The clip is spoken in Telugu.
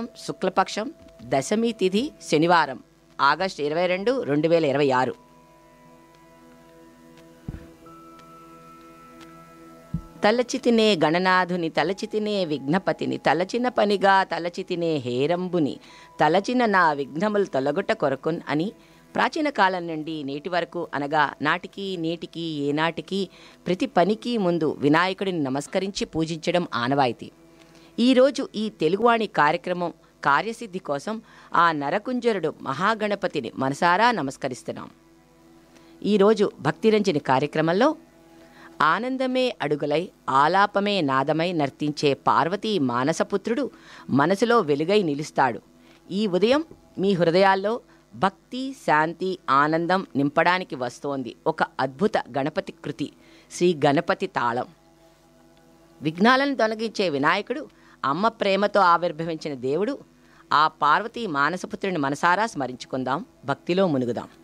శుక్లపక్షం దశమి తిథి శనివారం ఆగస్టు ఇరవై రెండు రెండు వేల ఇరవై ఆరు తలచితినే గణనాథుని తలచితినే విఘ్నపతిని తలచిన పనిగా తలచితినే హేరంబుని తలచిన నా విఘ్నములు తొలగుట కొరకున్ అని ప్రాచీన కాలం నుండి నేటి వరకు అనగా నాటికి నేటికి ఏనాటికి ప్రతి పనికి ముందు వినాయకుడిని నమస్కరించి పూజించడం ఆనవాయితీ ఈరోజు ఈ తెలుగువాణి కార్యక్రమం కార్యసిద్ధి కోసం ఆ నరకుంజరుడు మహాగణపతిని మనసారా నమస్కరిస్తున్నాం ఈరోజు భక్తిరంజని కార్యక్రమంలో ఆనందమే అడుగులై ఆలాపమే నాదమై నర్తించే పార్వతీ మానసపుత్రుడు మనసులో వెలుగై నిలుస్తాడు ఈ ఉదయం మీ హృదయాల్లో భక్తి శాంతి ఆనందం నింపడానికి వస్తోంది ఒక అద్భుత గణపతి కృతి శ్రీ గణపతి తాళం విఘ్నాలను తొలగించే వినాయకుడు అమ్మ ప్రేమతో ఆవిర్భవించిన దేవుడు ఆ పార్వతీ మానసపుత్రుని మనసారా స్మరించుకుందాం భక్తిలో మునుగుదాం